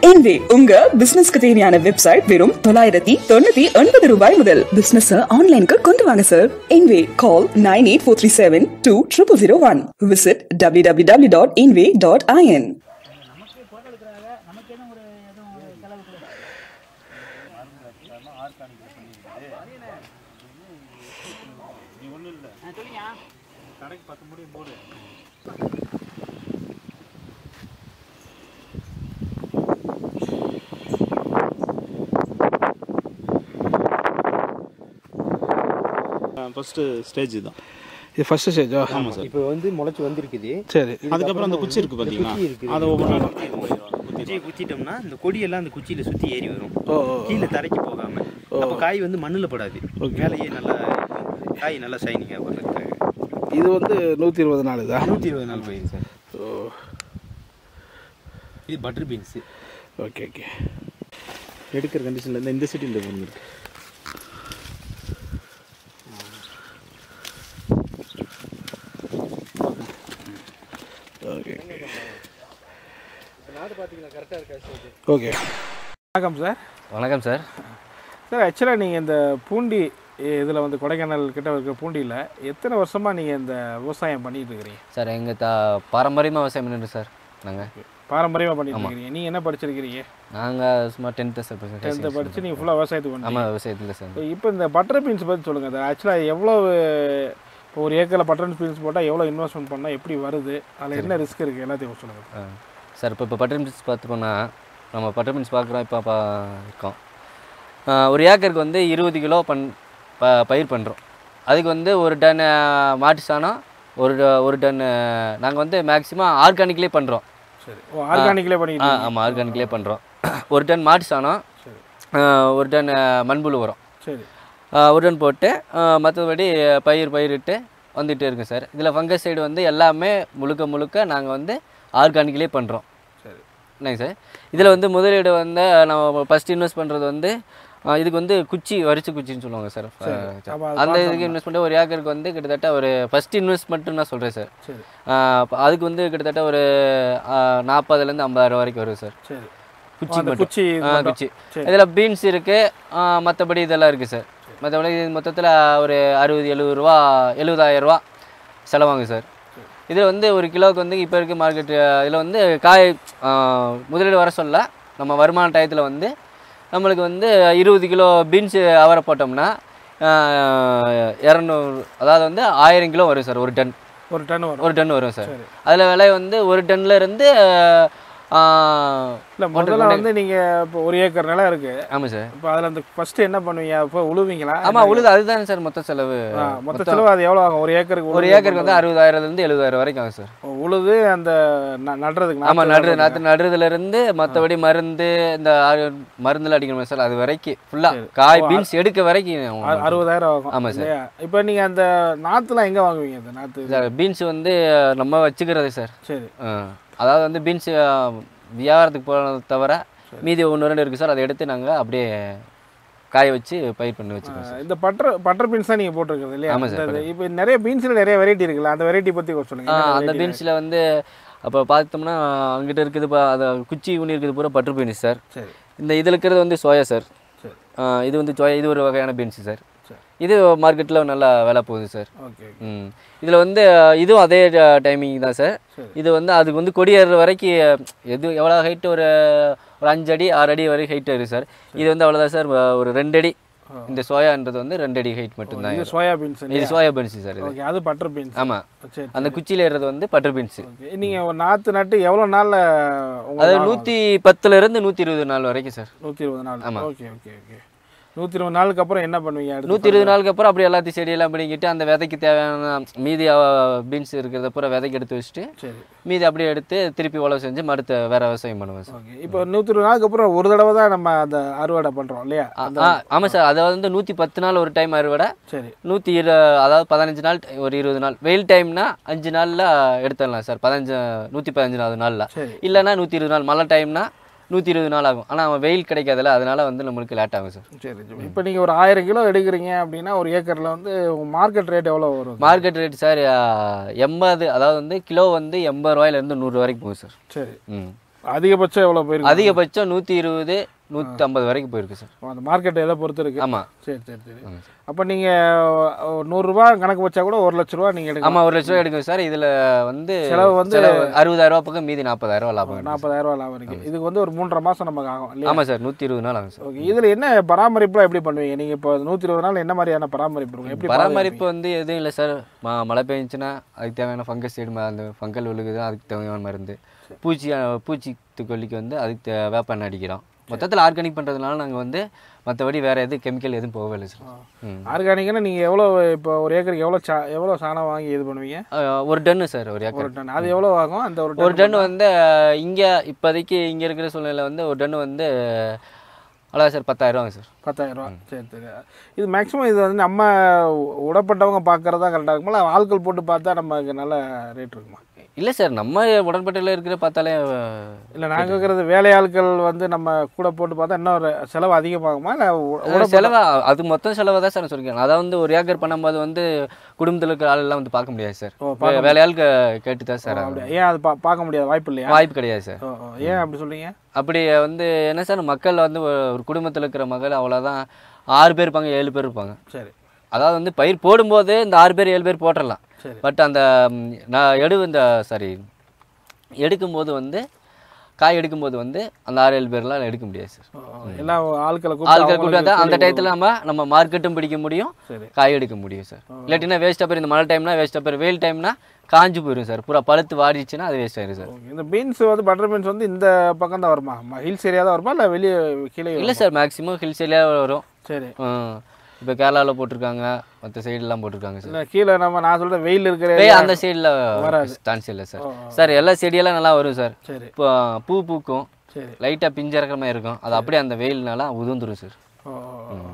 Envoy உங்க பிசினஸ்க்கு தேவையான website வெறும் தொள்ளாயிரத்தி தொண்ணூத்தி ஒன்பது ரூபாய் முதல் பிசினஸ் ஆன்லைனுக்கு கொண்டு வாங்க sir Inway call nine eight four three seven two triple zero one visit W W W dot Inway dot IN first stage தான் இது ஃபர்ஸ்ட் ஸ்டேஜா ஆமாம் சார் இப்போ வந்து முளைச்சி வந்திருக்குது சரி அதுக்கப்புறம் அந்த குச்சி இருக்குது பார்த்தீங்களா குச்சி இருக்குது. அதை ஒவ்வொன்றா குச்சியை குத்திட்டோம்னா இந்த கொடியெல்லாம் அந்த குச்சியில சுத்தி ஏறி வரும் ஓ ஓ கீழே தரைக்கு போகாம அப்போ காய் வந்து மண்ணுல படாது மேலேயே நல்லா இருக்கும். காய் நல்லா ஷைனிங்காக வர்றதுக்காக இது வந்து நூற்றி இருபது நாள் இதா நூற்றி இருபது நாள் பயிர் சார் ஓ இது பட்டர் பீன்ஸு ஓகே ஓகே எடுக்கிற கண்டிஷனில் இருந்து இந்த சிட்டியில் வந்துருக்கு ஓகே ஓகே வணக்கம் சார் வணக்கம் சார் சார் ஆக்சுவலாக நீங்கள் இந்த பூண்டி இதில் வந்து கொடைக்கானல் கிட்ட இருக்கிற பூண்டியில் எத்தனை வருஷமாக நீங்கள் இந்த விவசாயம் பண்ணிட்டு இருக்கிறீங்க சார் எங்கள் தா பாரம்பரியமாக விவசாயம் பண்ணிட்டு சார் நாங்கள் பாரம்பரியமாக பண்ணிட்டு இருக்கிறீங்க நீங்கள் என்ன படிச்சிருக்கிறீங்க நாங்கள் சும்மா டென்த்து சார் டென்த்தை படித்து நீங்கள் ஃபுல்லாக விவசாயத்துக்கு பண்ணீங்க ஆமாம் விவசாயத்தில் சார் இப்போ இந்த பட்டர் பீன்ஸ் பற்றி சொல்லுங்கள் சார் ஆக்சுவலாக எவ்வளோ இப்போ ஒரு ஏக்கரில் பட்டர் பீன்ஸ் போட்டால் எவ்வளோ இன்வெஸ்ட்மெண்ட் பண்ணால் எப்படி வருது அதில் என்ன ரிஸ்க் இருக்குது எல்லாத்தையும் சொல்லுங்கள் ஆ. சார் இப்போ இப்போ பட்டர் மின்ஸ் பார்த்துக்கோன்னா நம்ம பட்டர் மின்ஸ் பார்க்குறோம் இப்போ பா இருக்கோம் ஆ, ஒரு ஏக்கருக்கு வந்து இருபது கிலோ பண் ப பயிர் பண்ணுறோம் அதுக்கு வந்து ஒரு டன் மாட்டு சாணம் ஒரு ட- ஒரு டன் நாங்கள் வந்து மேக்ஸிமம் ஆர்கானிக்லேயே பண்ணுறோம் சரி ஓ ஆர்கானிக்லேயே பண்ணிட்டு ஆ ஆமாம் ஆர்கானிக்லேயே பண்ணுறோம் ஒரு டன் மாட்டு சாணம் ஆ, ஒரு டன் மண்புழு உரம் சரி ஆ, ஒரு டன் போட்டு மற்றபடி பயிர் பயிரிட்டு வந்துகிட்டே இருக்கு சார் இதில் ஃபங்கஸ் சைடு வந்து எல்லாமே முழுக்க முழுக்க நாங்கள் வந்து ஆர்கானிக்லேயே பண்ணுறோம் சரி என்னங்க சார் இதில் வந்து முதலீடு வந்து நம்ம ஃபஸ்ட் இன்வெஸ்ட் பண்ணுறது வந்து ஆ, இதுக்கு வந்து குச்சி வரிச்சு குச்சின்னு சொல்லுவாங்க சார் அப்ப அது அந்த இதுக்கு இன்வெஸ்ட் பண்ணி ஒரு ஏக்கருக்கு வந்து கிட்டத்தட்ட ஒரு ஃபஸ்ட் இன்வெஸ்ட்மெண்ட்டு நான் சொல்கிறேன் சார் சரி ஆ, அப்ப அதுக்கு வந்து கிட்டத்தட்ட ஒரு ஆ, நாற்பதுலேருந்து ஐம்பதாயிரம் வரைக்கும் வரும் சார் சரி குச்சி அந்த மட்டும் குச்சி ஆ, மட்டும். குச்சி சரி. இதில் பீன்ஸ் இருக்குது மற்றபடி இதெல்லாம் இருக்குது சார் மற்றபடி இது மொத்தத்தில் ஒரு அறுபது எழுபது ரூபா எழுபதாயிரம் ரூபா செலவாங்க சார் இதில் வந்து ஒரு கிலோவுக்கு வந்து இப்போ இருக்க மார்க்கெட் இதில் வந்து காய் ஆ, முதலீடு வர சொல்ல நம்ம வருமான டயத்தில் வந்து நம்மளுக்கு வந்து இருபது கிலோ பீன்ஸு அவரை போட்டோம்னா இரநூறு அதாவது வந்து ஆயிரம் கிலோ வரும் சார் ஒரு டன் ஒரு டன் வரும் ஒரு டன் வரும் சார் சரி. அதில் விலை வந்து ஒரு டன்ல இருந்து ஆ, இல்லை முதல்ல வந்து நீங்கள் இப்போ ஒரு ஏக்கர் நிலம் இருக்குது ஆமாம் சார் இப்போ அதில் அந்த ஃபஸ்ட்டு என்ன பண்ணுவீங்க இப்போ உழுவீங்களா ஆமாம் உழுது அதுதானே சார் மொத்த செலவு ஆ, மொத்த செலவு அது எவ்வளோ ஆகும் ஒரு ஏக்கருக்கு ஒரு உழுது ஏக்கருக்கு வந்து அறுபதாயிரத்துலேருந்து எழுபதாயிரம் வரைக்கும் ஆகும் சார் ஓ, உழுது அந்த ந- நடுறதுக்கு ஆமாம் நாத்து நடு நாற்று நடுறதுலேருந்து மற்றபடி மருந்து இந்த ஆ- மருந்துல அடிக்கணும் சார் அது வரைக்கும் ஃபுல்லாக காய் பீன்ஸ் எடுக்க வரைக்கும் அறு- ஆகும். அறுபதாயிரம் ஆகும் ஆமாம் சார். இல்லையா இப்போ நீங்கள் அந்த நாற்றுலாம் எங்கே வாங்குவீங்க அந்த நாற்று சார் பீன்ஸ் வந்து நம்ம வச்சுக்கிறது சார் சரி ஆ. அதாவது வந்து பீன்ஸ் வியாபாரத்துக்கு போனது தவிர மீதி ஒன்று ரெண்டு இருக்குது சார் அதை எடுத்து நாங்கள் அப்படியே காய வச்சு பயிர் பண்ணி வச்சுக்கோம் சார் இந்த பட்டர் பட்டர் பீன்ஸ் தான் நீங்கள் போட்டிருக்கிறது இல்லையா ஆமாம் சார், இந்த- இப்போ நிறைய பீன்ஸில் நிறைய வெரைட்டி இருக்குல்ல அந்த வெரைட்டி பற்றி கொஞ்சம் சொல்லுங்க ஆ, என்னென்ன அந்த variety பீன்ஸில் வந்து அப்போ பார்த்தோம்னா அங்கிட்ட இருக்குது பா அது குச்சி ஊனி இருக்குது பூரா பட்டர் பீன்ஸ் சார் சரி இந்த இதில் இருக்கிறது வந்து சோயா சார் சரி ஆ, இது வந்து சோயா இது ஒரு வகையான பீன்ஸ் சார் சரி. இது மார்க்கெட்டில் நல்லா விலை போகுது சார் ஓகே ம் இதில் வந்து இதுவும் அதே டைமிங் தான் சார் சரி. இது வந்து அதுக்கு வந்து கொடியேற வரைக்கும் எது எவ்வளோ ஹைட்டு ஒரு ஒரு அஞ்சு அடி ஆறு அடி வரைக்கும் ஹைட் இருக்குது சார் இது வந்து அவ்வளோதான் சார் ஒரு ரெண்டு அடி இந்த சோயான்றது வந்து ரெண்டு அடி ஹைட் மட்டும்தான் இது சோயா பீன்ஸ் இது சோயா பீன்ஸ் சார் இது ஓகே அது பட்டர் பீன்ஸ் ஆமாம் சரி அந்த குச்சியில் ஏறுறது வந்து பட்டர் பீன்ஸ் ஓகே நீங்கள் ஒரு நாற்று நட்டு எவ்வளோ நாளில் அது உங்களுக்கு நூற்றி பத்துலேருந்து நூற்றி இருபது நாள் வரைக்கும் சார் நூற்றி இருபது நாள் ஓகே ஓகே ஓகே நூற்றி இருபது நாளுக்கு அப்புறம் என்ன பண்ணுவீங்க அடுத்து நூற்றி இருபது நாளுக்கு அப்புறம் அப்படி எல்லாத்தையும் செடியெல்லாம் பிடிங்கிட்டு அந்த விதைக்கு தேவையான மீதி பீன்ஸ் இருக்கிறத பூரா விதைக்கு எடுத்து வச்சுட்டு சரி மீதி அப்படியே எடுத்து திருப்பி உழவு செஞ்சு மறுத்த வேற விவசாயம் பண்ணுவேன் சார் ஓகே இப்போ நூற்றி இருபது நாளுக்கு அப்புறம் ஒரு தடவை தான் நம்ம அந்த அறுவடை பண்ணுறோம் இல்லையா ஆ ஆ, ஆமாம் சார் அதை வந்து நூற்றி பத்து நாள் ஒரு டைம் அறுவடை சரி நூற்றி இரு அதாவது பதினஞ்சு நாள் ஒரு இருபது நாள் வெயில் டைம்னா அஞ்சு நாளில் எடுத்துடலாம் சார் பதினஞ்சு நூற்றி பதினஞ்சாவது நாளில் சரி இல்லைன்னா நூற்றி இருபது நாள் மழை டைம்னா நூற்றி இருபது நாள் ஆகும் ஆனால் வெயில் கிடைக்காதுல்ல அதனால வந்து நம்மளுக்கு லேட் ஆகும் சார் சரி சரி இப்போ நீங்கள் ஒரு ஆயிரம் கிலோ எடுக்கிறீங்க அப்படின்னா ஒரு ஏக்கரில் வந்து மார்க்கெட் ரேட் எவ்வளோ வரும் மார்க்கெட் ரேட் சார் எண்பது அதாவது வந்து கிலோ வந்து எண்பது ரூபாயிலேருந்து நூறு வரைக்கும் போகும் சார் சரி ம் அதிகபட்சம் எவ்வளோ போயிருக்கு அதிகபட்சம் நூற்றி இருபது நூற்றி ஐம்பது வரைக்கும் போயிருக்கு சார் அந்த மார்க்கெட் எதை பொறுத்து இருக்கு ஆமாம் சரி சரி சரி அப்போ நீங்கள் நூறுரூவா கணக்கு வச்சா கூட ஒரு லட்ச ரூபா நீங்கள் எடுக்கலாம் ஆமாம் ஒரு லட்ச ரூபா எடுக்கும் சார் இதில் வந்து செலவு வந்து- அறுபதாயிரம் ரூபா பக்கம் மீதி நாற்பதாயிரம் ரூபா லாபம் கிடைக்கும். நாற்பதாயிரம் ரூபா லாபம் இருக்கு இதுக்கு வந்து ஒரு மூன்றரை மாதம் நமக்கு ஆகும் இல்லையா ஆமாம் சார் நூற்றி இருபது நாள் ஆகும் சார் ஓகே இதில் என்ன பராமரிப்புலாம் எப்படி பண்ணுவீங்க நீங்கள் இப்போ நூற்றி இருபது நாள் என்ன மாதிரியான பராமரிப்பு இருக்கும் எப்படி பராமரிப்பு வந்து எதுவும் இல்லை சார் ம மழை பெஞ்சுன்னா அதுக்கு தேவையான ஃபங்கஸ் சைடு அந்த ஃபங்கல் விழுகுது அதுக்கு தேவையான மருந்து பூச்சி அஹ், பூச்சி கொல்லிக்கு வந்து அதுக்கு தே- வேப்ப எண்ணெய் அடிக்கிறோம் மொத்தத்தில் ஆர்கானிக் பண்ணுறதுனால நாங்கள் வந்து மற்றபடி வேறு எதுவும் கெமிக்கல் எதுவும் போகவே இல்லை சார் ம் ஆர்கானிக்னா நீங்கள் எவ்வளோ இப்போ ஒரு ஏக்கருக்கு எவ்வளோ சா எவ்வளோ சாணம் வாங்கி இது பண்ணுவீங்க அஹ், ஒரு டன்னு சார் ஒரு ஒரு ஏக்கர் டன் அது எவ்வளோ ஆகும் அந்த ஒரு ஒரு டன் வந்து இங்கே இப்போதைக்கு இங்கே இருக்கிற சூழ்நிலை வந்து ஒரு டன் வந்து அவ்வளோ சார் பத்தாயிரம் ரூபாங்க சார் பத்தாயிரம் ரூபா சரி சரி இது மேக்ஸிமம் இது வந்து நம்ம உடப்பட்டவங்க பார்க்குறதா கரெக்டாக இருக்குமா இல்லை ஆட்கள் போட்டு பார்த்தா நமக்கு நல்ல ரேட் இருக்குமா இல்லை சார் நம்ம உடன்பட்டியில் இருக்கிற பார்த்தாலே இல்லை நாங்கள் இருக்கிறது வேலையாட்கள் வந்து நம்ம கூட போட்டு பார்த்தா இன்னும் ஒரு செலவு அதிகமாகுமா இல்லை ஒரு செலவா அது மொத்தம் செலவை தான் சார் நான் சொல்லிக்கிறேன் அதாவது வந்து ஒரு ஏக்கர் பண்ணும்போது வந்து குடும்பத்தில் இருக்கிற ஆளெல்லாம் வந்து பார்க்க முடியாது சார் ஓ, வே- வேலையாள் கே- கேட்டு தான் சார் அப்படியா ஏன் அது பா பார்க்க முடியாது வாய்ப்பு இல்லையா வாய்ப்பு கிடையாது சார் ஓ ஓ, ஏன் அப்படி சொல்றீங்க அப்படி வந்து என்ன சார் மக்கள் வந்து ஒரு- ஒரு குடும்பத்தில் இருக்கிற மக்கள் அவ்வளோதான் ஆறு பேர் இருப்பாங்க ஏழு பேர் இருப்பாங்க சரி அதாவது வந்து பயிர் போடும்போது இந்த ஆறு பேர் ஏழு பேர் போட்டுடலாம் சரி. பட் அந்த ம், நான் எடு இந்த சாரி எடுக்கும்போது வந்து காய் எடுக்கும்போது வந்து அந்த ஆறு ஏழு பேர்லாம் எடுக்க முடியாது சார் ஓ, ஓ, எல்லாம் ஆட்களை கூப்பிட்டு ஆட்கள் கூட்டு அவங்களுக்கு வந்தா அந்த கூலி டயத்தில் நம்ம நம்ம மார்க்கெட்டும் பிடிக்க முடியும் சரி. காய் எடுக்க முடியும் சார் இல்லாட்டினா வேஸ்ட் பேர் இந்த மழை டைம்னா வேஸ்ட் பேர் வெயில் டைம்னா காஞ்சு போயிடும் சார் பூரா பழுத்து வாடிச்சுன்னா அது வேஸ்ட் ஆயிடும் சார் ஓகே. இந்த பீன்ஸ் வந்து பட்டர் பீன்ஸ் வந்து இந்த பக்கம் தான் வருமா ஹில்ஸ் ஏரியா தான் வருமா இல்லை வெளியே கீழே இல்லை சார் மேக்ஸிமம் ஹில்ஸ் ஏரியா வரும் சரி இப்போ கேரளாவில் போட்டிருக்காங்க மற்ற சைடுலாம் போட்டிருக்காங்க சார் இல்லை கீழே நம்ம நான் சொல்ற வெயில் இருக்கிற வே area- அந்த சைடில் வராது. சான்ஸ் இல்லை சார் ஓ, சார் எல்லா செடியெல்லாம் நல்லா வரும் சார் சரி இப்போ பூ பூக்கும் சரி லைட்டாக பிஞ்சிறக்கிற மாதிரி இருக்கும் அது அப்படியே அந்த வெயில்னால உதிர்ந்துரும் சார் ஓ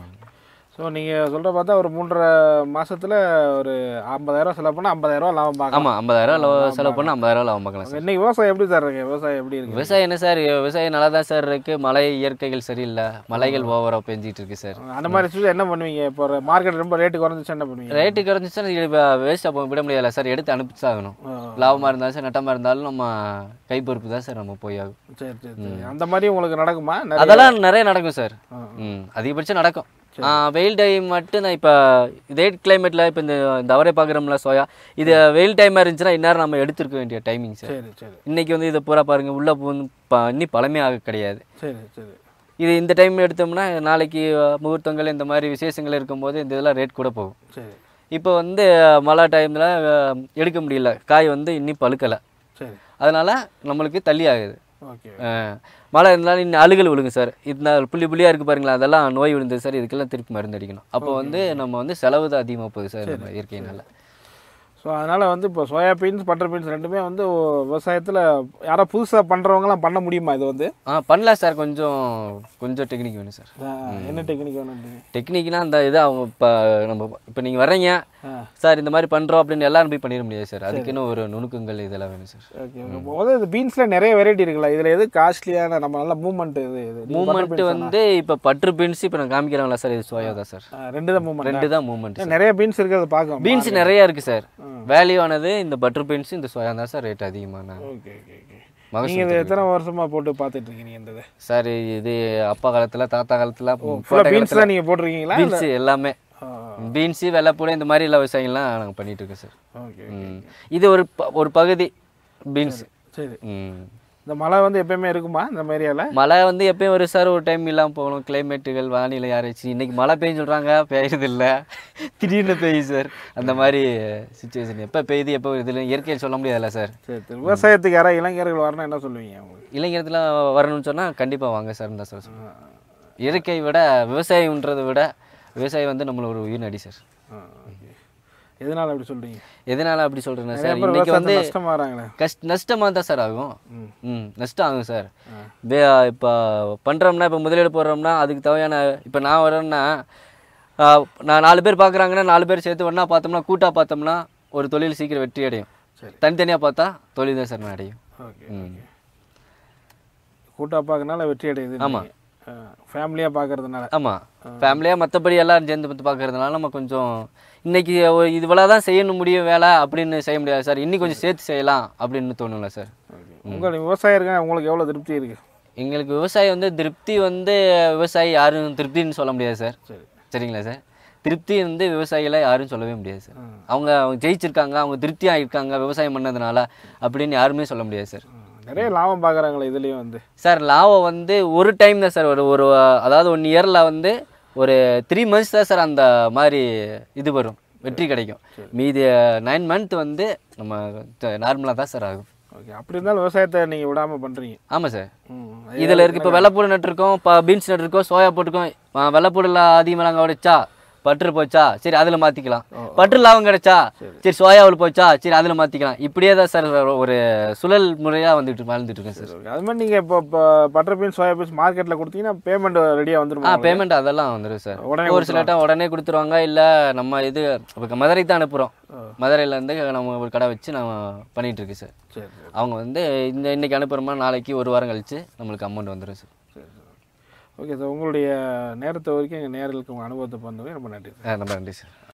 ஸோ நீங்கள் சொல்கிற பார்த்தா ஒரு மூன்றரை மாசத்துல ஒரு ஐம்பதாயிரம் செலவு பண்ணால் ஐம்பதாயிரம் லாபம் பார்க்கலாம் ஆமாம் ஐம்பதாயிரம் லவ- செலவு பண்ணால் ஐம்பதாயிரம் லாபம் பார்க்கலாம் சார் இன்னைக்கு விவசாயம் எப்படி சார் இருக்கு விவசாயம் எப்படி இருக்கு விவசாயம் என்ன சார் விவசாயம் நல்லா தான் சார் இருக்கு மழை இயற்கைகள் சரியில்லை மலைகள் ஓவராக பெஞ்சிட்டு இருக்கு சார் அந்த மாதிரி சுச்சுவேஷன் என்ன பண்ணுவீங்க இப்போ மார்க்கெட் ரொம்ப ரேட்டு குறைஞ்சிச்சு என்ன பண்ணுவீங்க ரேட்டு குறைஞ்சிச்சுன்னா வேஸ்ட் அப்போ விட முடியல சார் எடுத்து அனுப்பிச்சு ஆகணும் ஆ. லாபமாக இருந்தாலும் சார் நட்டமாக இருந்தாலும் நம்ம கை பொறுப்பு தான் சார் நம்ம போய் ஆகும் சரி சரி சரி அந்த மாதிரி உங்களுக்கு நடக்குமா நிறைய- அதெல்லாம் நிறைய நடக்கும் சார் ஆ. ம் அதிகபட்சம் நடக்கும் ஆ, வெயில் டைம் மட்டும் நான் இப்போ இதே கிளைமேட்டில் இப்போ இந்த இந்த அவரை பார்க்குறோம்ல சோயா இது வெயில் டைமாக இருந்துச்சுன்னா இந்நேரம் நம்ம எடுத்துருக்க வேண்டிய டைமிங் சார் சரி சரி இன்னைக்கு வந்து இதை பூரா பாருங்க உள்ள பூந்து ப- இன்னும் பழமையாக கிடையாது சரி சரி இது இந்த டைம் எடுத்தோம்னா நாளைக்கு அஹ், முகூர்த்தங்கள் இந்த மாதிரி விசேஷங்கள் இருக்கும்போது இந்த இதெல்லாம் ரேட் கூட போகும் சரி இப்போ வந்து அஹ், மழை டைமில் எடுக்க முடியல காய் வந்து இன்னும் பழுக்கலை சரி அதனால் நம்மளுக்கு தள்ளி ஆகுது ஓகே அஹ், மழை இருந்தாலும் இன்னும் அழுகல் விழுங்க சார் இந்த புள்ளி புள்ளியாக இருக்குது பாருங்களா அதெல்லாம் நோய் விழுந்தது சார் இதுக்கெல்லாம் திருப்பி மருந்து அடிக்கணும் அப்போ வந்து நம்ம வந்து செலவு தான் அதிகமாக போகுது சார் நம்ம இயற்கையினால ஸோ அதனால் வந்து இப்போ சோயா பீன்ஸ் பட்டர் பீன்ஸ் ரெண்டுமே வந்து விவசாயத்தில் யாரோ புதுசாக பண்ணுறவங்களாம் பண்ண முடியுமா இது வந்து ஆ பண்ணலாம் சார் கொஞ்சம் கொஞ்சம் டெக்னிக் வேணும் சார் ஆ, என்ன டெக்னிக் வேணும் டெக்னிக்னா அந்த இதை அவங்க இப்போ நம்ம இப்போ நீங்கள் வர்றீங்க ஆ. சார் இந்த மாதிரி பண்ணுறோம் அப்படின்னு எல்லாரும் போய் பண்ணிட முடியாது சார் அதுக்குன்னு ஒரு நுணுக்கங்கள் இதெல்லாம் வேணும் சார் ஓகே ஓகே முதல்ல இந்த பீன்ஸில் நிறைய வெரைட்டி இருக்குல்ல இதில் எது காஸ்ட்லியான நம்ம நல்ல மூவ்மெண்ட் இது இது நீங்க butter மூமெண்ட் beans வந்து இப்போ பட்ரு பீன்ஸ் இப்போ நான் காமிக்கிறேன்ல சார் இது சோயா தான் சார் தானா? ஆ, ரெண்டு தான் மூவ்மெண்ட் ரெண்டு தான் மூமெண்ட் நிறைய பீன்ஸ் இருக்கிறத பார்க்கலாம் பீன்ஸ் நிறைய இருக்கு சார் வேல்யூ ஆனது இந்த பட்டர் பீன்ஸ் இந்த சோயா தான் சார் ரேட் அதிகமான ஓகே ஓகே ஓகே மகசூல் நீங்கள் இது எத்தனை வருஷமா போட்டு பார்த்துட்டு இருக்கீங்க இந்த இது சார் இது அப்பா காலத்துல தாத்தா காலத்துல ஃபுல்லாக பீன்ஸ் தான் நீங்கள் போட்டிருக்கீங்களா பீன்ஸ் எல்லாமே ஆ. பீன்ஸு வெள்ளைப்பூடு இந்த மாதிரி எல்லா விவசாயம்லாம் நாங்கள் பண்ணிட்டு இருக்கோம் சார் ஓகே ம். இது ஒரு ப- ஒரு பகுதி பீன்ஸ் சரி ம் இந்த மழை வந்து எப்பயுமே இருக்குமா இந்த ஏரியாவில் மழை வந்து எப்பயும் ஒரு சார் ஒரு டைம் இல்லாமல் போகணும் கிளைமேட்டுகள் வானிலை ஆராய்ச்சி இன்னைக்கு மழை பெய்யும் சொல்கிறாங்க பெய்யுறது இல்லை திடீர்னு பெய்யும் சார் அந்த மாதிரி சுச்சுவேஷன் எப்போ பெய்யுது எப்போ இதில் இயற்கையில் சொல்ல முடியாதுல்ல சார் சரி சரி விவசாயத்துக்கு யாராவது இளைஞர்கள் வரணும் என்ன சொல்லுவீங்க அவங்களுக்கு இளைஞரத்தில் வரணும்னு சொன்னால் கண்டிப்பாக வாங்க சார் தான் சார் சொல்லுவேன். இயற்கை விட விவசாயம்ன்றதை விட விவசாயம் வந்து நம்மளோட ஒரு உயிர்நடி சார் ஆ, ஓகே எதனால அப்படி சொல்றீங்க எதனால அப்படி சொல்கிறேன்னா நிறைய சார் பேர் இன்னைக்கு வந்து விவசாயத்துல நஷ்டமா வராங்களே கஷ்ட நஷ்டமாக தான் சார் ஆகும் ம் நஷ்டம் ஆகும் சார் வே இப்போ பண்ணுறோம்னா இப்போ முதலீடு போடுறோம்னா அதுக்கு தேவையான இப்போ நான் வரேன்னா ஆ, நான் நாலு பேர் பார்க்குறாங்கன்னா நாலு பேர் சேர்த்து ஒன்றா பார்த்தோம்னா கூட்டாக பார்த்தோம்னா ஒரு தொழில் சீக்கிரம் வெற்றி அடையும் சரி. தனித்தனியாக பார்த்தா தொழில் தான் சார் நான் அடையும் ஓகே ம் கூட்டா பார்க்கறதுனால வெற்றி அடையுது ஆமா. ஃபேமிலியாக பார்க்கறதுனால ஆமாம் ஃபேமிலியாக மற்றபடி எல்லாரும் சேர்ந்து பார்த்து பார்க்கறதுனால நம்ம கொஞ்சம் இன்னைக்கு ஒரு இது இவ்வளோ தான் செய்யணும் முடியும் வேலை அப்படின்னு செய்ய முடியாது சார் இன்னி கொஞ்சம் சேர்த்து செய்யலாம் அப்படின்னு தோணும்ல சார் ஓகே உங்களுக்கு விவசாயம் இருக்க உங்களுக்கு எவ்வளோ திருப்தி இருக்குது எங்களுக்கு விவசாயம் வந்து திருப்தி வந்து விவசாயி யாரும் திருப்தின்னு சொல்ல முடியாது சார் சரி சரிங்களா சார் திருப்தி வந்து விவசாயிகளை யாரும் சொல்லவே முடியாது சார் அவங்க அவங்க ஜெயிச்சிருக்காங்க அவங்க திருப்தியாக இருக்காங்க விவசாயம் பண்ணதுனால அப்படின்னு யாருமே சொல்ல முடியாது சார் நிறைய லாபம் பார்க்குறாங்களே இதுலேயும் வந்து சார் லாபம் வந்து ஒரு டைம் தான் சார் ஒரு ஒரு அதாவது ஒன் இயரில் வந்து ஒரு த்ரீ மந்த்ஸ் தான் சார் அந்த மாதிரி இது வரும் வெற்றி கிடைக்கும் மீதி நைன் மந்த் வந்து நம்ம நார்மலாக தான் சார் ஆகும் ஓகே அப்படி இருந்தாலும் விவசாயத்தை நீங்கள் விடாமல் பண்ணுறீங்க ஆமாம் சார் ம் இதில் இருக்கு இப்போ வெள்ளைப்பூடு நட்டுருக்கோம் இப்போ பீன்ஸ் நட்டுருக்கோம் சோயா போட்டுருக்கோம் ஆ, வெள்ளைப்பூடுல அதிகமாக நாங்கள் உடைச்சா பற்று போச்சா சரி அதில் மாற்றிக்கலாம் பற்று லாபம் கிடைச்சா சரி சோயாவில் போச்சா சரி அதில் மாற்றிக்கலாம் இப்படியே தான் சார் ஒரு சுழல் முறையாக வந்துட்டு வாழ்ந்துட்டு இருக்கேன் சார் அது மாதிரி நீங்கள் இப்போ இப்போ பட்டர் பீன்ஸ் சோயா பீன்ஸ் மார்க்கெட்டில் கொடுத்தீங்கன்னா பேமெண்ட் ரெடியாக ஆ வந்துருமா பேமெண்ட் அதெல்லாம் வந்துடும் சார் உடனே ஒரு சில டைம் உடனே கொடுத்துருவாங்க இல்லை நம்ம இது இப்போ மதுரைக்கு தான் அனுப்புகிறோம் மதுரையிலேருந்து நம்ம ஒரு கடை வச்சு நம்ம பண்ணிகிட்டு இருக்கு சார் சரி சரி அவங்க வந்து இந்த இன்னைக்கு அனுப்புகிறோமா நாளைக்கு ஒரு வாரம் கழிச்சு நம்மளுக்கு அமௌண்ட் வந்துடும் சார் சரி சரி ஓகே சார் உங்களுடைய நேரத்தை வரைக்கும் எங்கள் நேரலுக்கு உங்கள் அனுபவத்தை பண்ணவே ரொம்ப நன்றி சார் ஆ, ரொம்ப நன்றி சார்